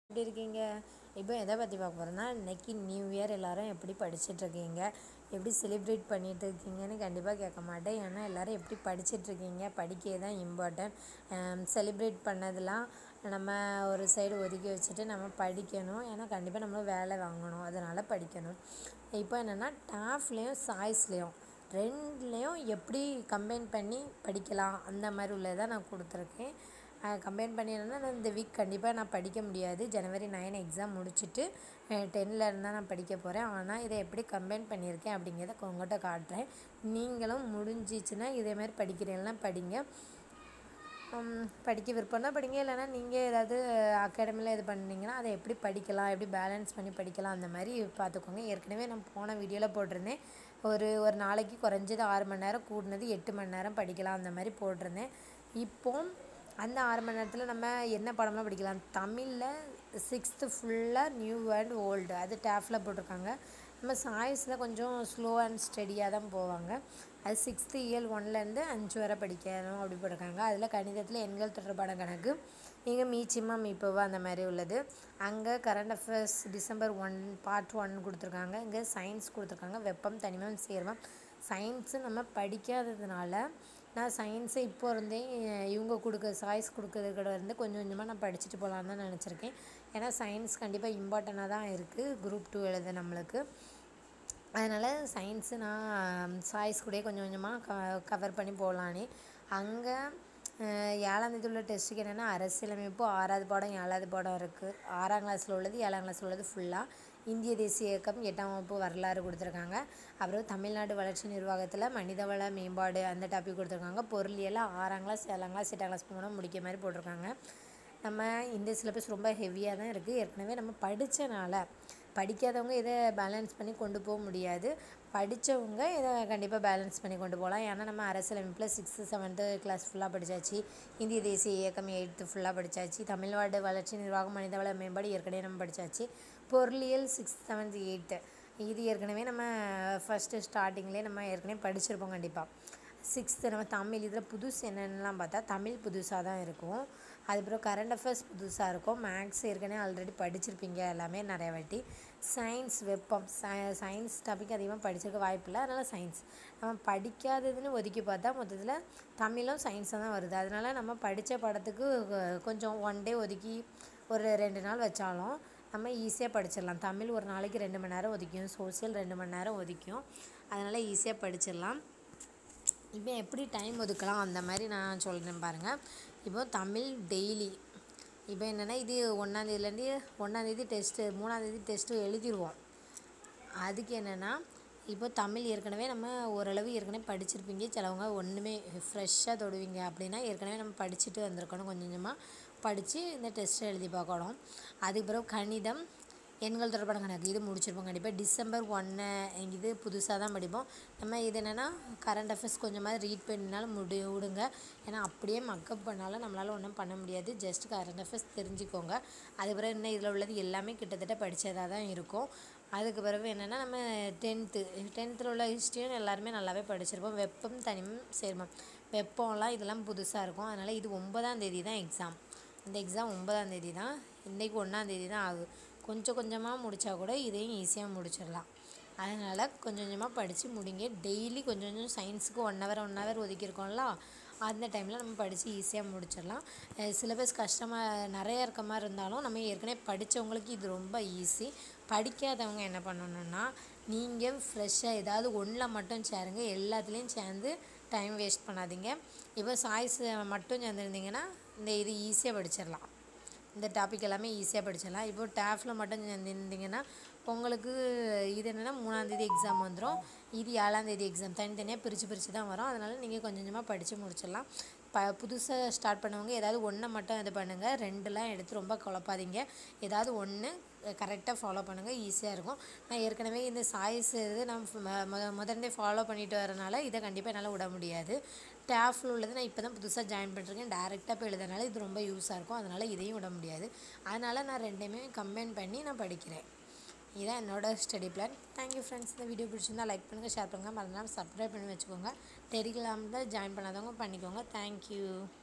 எப்படி இருக்கீங்க இப்போ எதை பற்றி பார்க்க போகிறோன்னா இன்னைக்கு நியூ இயர் எல்லாரும் எப்படி படிச்சுட்டு இருக்கீங்க எப்படி செலிப்ரேட் பண்ணிட்டு இருக்கீங்கன்னு கண்டிப்பாக கேட்க மாட்டேன் ஏன்னா எல்லாரும் எப்படி படிச்சுட்டு இருக்கீங்க படிக்க தான் இம்பார்ட்டன்ட் செலிப்ரேட் பண்ணதெல்லாம் நம்ம ஒரு சைடு ஒதுக்கி வச்சுட்டு நம்ம படிக்கணும் ஏன்னா கண்டிப்பாக நம்ம வேலை வாங்கணும் அதனால் படிக்கணும் இப்போ என்னென்னா டாஃப்லேயும் சாய்ஸ்லேயும் ரெண்டுலேயும் எப்படி கம்பைன் பண்ணி படிக்கலாம் அந்த மாதிரி உள்ளதை நான் கொடுத்துருக்கேன் கம்பைன் பண்ணி என்னன்னா நான் இந்த வீக் கண்டிப்பாக நான் படிக்க முடியாது ஜனவரி நைன் எக்ஸாம் முடிச்சுட்டு டென்னில் இருந்தால் நான் படிக்க போகிறேன் ஆனால் இதை எப்படி கம்பைன் பண்ணியிருக்கேன் அப்படிங்கிறத உங்கள்கிட்ட காட்டுறேன் நீங்களும் முடிஞ்சிச்சுன்னா இதேமாதிரி படிக்கிறீங்கன்னா படிங்க ஹம், படிக்க விருப்பம்னா படிங்க இல்லைன்னா நீங்கள் ஏதாவது அகாடமியில் இது பண்ணீங்கன்னா அதை எப்படி படிக்கலாம் எப்படி பேலன்ஸ் பண்ணி படிக்கலாம் அந்த மாதிரி பார்த்துக்கோங்க ஏற்கனவே நான் போன வீடியோவில் போட்டிருந்தேன் ஒரு ஒரு நாளைக்கு குறைஞ்சது ஆறு மணி நேரம் கூடினது எட்டு மணி நேரம் படிக்கலாம் அந்த மாதிரி போட்டிருந்தேன் இப்போ அந்த ஆறு மணி நேரத்தில் நம்ம என்ன படம்லாம் படிக்கலாம் தமிழில் சிக்ஸ்த்து ஃபுல்லாக நியூ அண்ட் ஓல்டு அது டேஃபில் போட்டிருக்காங்க நம்ம சாய்ஸில் கொஞ்சம் ஸ்லோ அண்ட் ஸ்டெடியாக தான் போவாங்க அது சிக்ஸ்த்து இயல் ஒன்லேருந்து அஞ்சு வரை படிக்கணும் அப்படி போட்டிருக்காங்க அதில் கணிதத்தில் எண்கள் தொடர்பான கணக்கு இங்கே மீச்சிமா மீப்பவா அந்த மாதிரி உள்ளது அங்கே current affairs December one part one கொடுத்துருக்காங்க இங்கே சயின்ஸ் கொடுத்துருக்காங்க வெப்பம் தனிமம் சேர்மம் சயின்ஸு நம்ம படிக்காததுனால நான் சயின்ஸை இப்போ இருந்தே இவங்க கொடுக்க சாய்ஸ் கொடுக்கறதுக்கிட்ட இருந்து கொஞ்சம் கொஞ்சமாக நான் படிச்சுட்டு போகலான்னு தான் நினச்சிருக்கேன் ஏன்னா சயின்ஸ் கண்டிப்பாக இம்பார்ட்டண்ட்டாக தான் இருக்குது குரூப் டூ எழுத நம்மளுக்கு அதனால் சயின்ஸு நான் சாய்ஸ் கூட கொஞ்சம் கொஞ்சமாக க கவர் பண்ணி போகலானே அங்கே ஏழாந்தேதி உள்ள டெஸ்ட்டுக்கு என்னென்னா அரசியலமைப்பு ஆறாவது பாடம் ஏழாவது பாடம் இருக்குது ஆறாம் கிளாஸில் உள்ளது ஏழாம் கிளாஸில் உள்ளது ஃபுல்லாக இந்திய தேசிய இயக்கம் எட்டாம் வகுப்பு வரலாறு கொடுத்துருக்காங்க அப்புறம் தமிழ்நாடு வளர்ச்சி நிர்வாகத்தில் மனிதவள மேம்பாடு அந்த டாபிக் கொடுத்துருக்காங்க பொருளியல் ஆறாம் கிளாஸ் ஏழாம் கிளாஸ் எட்டாம் கிளாஸ் போனால் முடிக்க மாதிரி போட்டிருக்காங்க நம்ம இந்த சிலபஸ் ரொம்ப ஹெவியாக தான் இருக்குது ஏற்கனவே நம்ம படித்தனால படிக்காதவங்க இதை பேலன்ஸ் பண்ணி கொண்டு போக முடியாது படித்தவங்க இதை கண்டிப்பாக பேலன்ஸ் பண்ணி கொண்டு போகலாம் ஏன்னா நம்ம அரசியலமைப்பில் சிக்ஸ்த்து செவன்த்து கிளாஸ் ஃபுல்லாக படித்தாச்சு இந்திய தேசிய இயக்கம் எயித்து ஃபுல்லாக படித்தாச்சு தமிழ்நாடு வளர்ச்சி நிர்வாகம் மனிதவள மேம்பாடு ஏற்கனவே நம்ம படித்தாச்சு பொருளியல் சிக்ஸ்த் செவன்த் எயித்து இது ஏற்கனவே நம்ம ஃபஸ்ட்டு ஸ்டார்டிங்லேயே நம்ம ஏற்கனவே படிச்சிருப்போம் கண்டிப்பாக சிக்ஸ்த்து நம்ம தமிழ் இதில் புதுசு என்னென்னலாம் பார்த்தா தமிழ் புதுசாக தான் இருக்கும் அதுக்கப்புறம் கரண்ட் அஃபேர்ஸ் புதுசாக இருக்கும் மேக்ஸ் ஏற்கனவே ஆல்ரெடி படிச்சிருப்பீங்க எல்லாமே நிறைய வாட்டி சயின்ஸ் வெப்பம் சயின்ஸ் டாபிக் அதிகமாக படிச்சிருக்க வாய்ப்பில்லை அதனால் சயின்ஸ் நம்ம படிக்காததுன்னு ஒதுக்கி பார்த்தா மொத்தத்தில் தமிழும் சயின்ஸாக தான் வருது அதனால் நம்ம படித்த படத்துக்கு கொஞ்சம் ஒன் டே ஒதுக்கி ஒரு ரெண்டு நாள் வச்சாலும் நம்ம ஈஸியாக படிச்சிடலாம் தமிழ் ஒரு நாளைக்கு ரெண்டு மணி நேரம் ஒதுக்கும் சோசியல் ரெண்டு மணி நேரம் ஒதுக்கும் அதனால் ஈஸியாக படிச்சிடலாம் இப்போ எப்படி டைம் ஒதுக்கலாம் அந்த மாதிரி நான் சொல்கிறேன் பாருங்கள் இப்போ தமிழ் டெய்லி இப்போ என்னென்னா இது ஒன்றாந்தேதிலேருந்து ஒன்றாந்தேதி டெஸ்ட்டு மூணாந்தேதி டெஸ்ட்டு எழுதிடுவோம் அதுக்கு என்னென்னா இப்போ தமிழ் ஏற்கனவே நம்ம ஓரளவு ஏற்கனவே படிச்சிருப்பீங்க சிலவங்க ஒன்றுமே ஃப்ரெஷ்ஷாக தொடுவீங்க அப்படின்னா ஏற்கனவே நம்ம படிச்சுட்டு வந்திருக்கணும் கொஞ்சம் கொஞ்சமாக படித்து இந்த டெஸ்ட்டை எழுதி பார்க்கணும் அதுக்கு பிறகு கணிதம் எண்கள் தொடர்பான கணக்கு இது முடிச்சிருப்போம் கண்டிப்பாக டிசம்பர் ஒன்று இது புதுசாக தான் படிப்போம் நம்ம இது என்னென்னா கரண்ட் அஃபேர்ஸ் கொஞ்சமாக ரீட் பண்ணினாலும் முடி விடுங்க ஏன்னா அப்படியே மக்கப் பண்ணாலும் நம்மளால் ஒன்றும் பண்ண முடியாது ஜஸ்ட் கரண்ட் அஃபேர்ஸ் தெரிஞ்சுக்கோங்க அதுக்கப்புறம் இன்னும் இதில் உள்ளது எல்லாமே கிட்டத்தட்ட படித்ததாக தான் இருக்கும் அதுக்கு பிறகு என்னென்னா நம்ம டென்த்து டென்த்தில் உள்ள ஹிஸ்ட்ரியும் எல்லாருமே நல்லாவே படிச்சிருப்போம் வெப்பம் தனிமம் சேர்மம் வெப்பம்லாம் இதெல்லாம் புதுசாக இருக்கும் அதனால் இது ஒன்பதாம் தேதி தான் எக்ஸாம் இந்த எக்ஸாம் ஒன்பதாம் தேதி தான் இன்றைக்கி ஒன்றாந்தேதி தான் ஆகுது கொஞ்சம் கொஞ்சமாக முடித்தா கூட இதையும் ஈஸியாக முடிச்சிடலாம் அதனால் கொஞ்சம் கொஞ்சமாக படித்து முடிங்க டெய்லி கொஞ்சம் கொஞ்சம் சயின்ஸுக்கு ஒன் ஹவர் ஒன் ஹவர் ஒதுக்கியிருக்கோம்ல அந்த டைமில் நம்ம படித்து ஈஸியாக முடிச்சிடலாம் சிலபஸ் கஷ்டமாக நிறைய இருக்க மாதிரி இருந்தாலும் நம்ம ஏற்கனவே படித்தவங்களுக்கு இது ரொம்ப ஈஸி படிக்காதவங்க என்ன பண்ணணுன்னா நீங்கள் ஃப்ரெஷ்ஷாக ஏதாவது ஒன்றில் மட்டும் சேருங்க எல்லாத்துலேயும் சேர்ந்து டைம் வேஸ்ட் பண்ணாதீங்க இப்போ சாய்ஸ் மட்டும் சேர்ந்துருந்தீங்கன்னா இந்த இது ஈஸியாக படிச்சிடலாம் இந்த டாபிக் எல்லாமே ஈஸியாக படிச்சிடலாம் இப்போ டேஃபில் மட்டும் இருந்தீங்கன்னா உங்களுக்கு இது என்னென்னா மூணாந்தேதி எக்ஸாம் வந்துடும் இது ஏழாந்தேதி எக்ஸாம் தனித்தனியாக பிரித்து பிரித்து தான் வரும் அதனால் நீங்கள் கொஞ்சம் கொஞ்சமாக படித்து முடிச்சிடலாம் ப புதுசாக ஸ்டார்ட் பண்ணவங்க ஏதாவது ஒன்றை மட்டும் இது பண்ணுங்கள் ரெண்டுலாம் எடுத்து ரொம்ப குழப்பாதீங்க ஏதாவது ஒன்று கரெக்டாக ஃபாலோ பண்ணுங்கள் ஈஸியாக இருக்கும் நான் ஏற்கனவே இந்த சாய்ஸ் இது நான் முத முதல்ல ஃபாலோ பண்ணிட்டு வரனால இதை கண்டிப்பாக என்னால் விட முடியாது டேஃபில் உள்ளது நான் இப்போ தான் புதுசாக ஜாயின் பண்ணிருக்கேன் டேரெக்டாக போய் எழுதுனால இது ரொம்ப யூஸாக இருக்கும் அதனால் இதையும் விட முடியாது அதனால் நான் ரெண்டையுமே கம்பைன் பண்ணி நான் படிக்கிறேன் இதான் என்னோடய ஸ்டடி பிளான் தேங்க்யூ ஃப்ரெண்ட்ஸ் இந்த வீடியோ பிடிச்சிருந்தா லைக் பண்ணுங்கள் ஷேர் பண்ணுங்கள் மறந்துடாமல் சப்ஸ்கிரைப் பண்ணி வச்சுக்கோங்க டெலிகிராமில் ஜாயின் பண்ணாதவங்க பண்ணிக்கோங்க தேங்க்யூ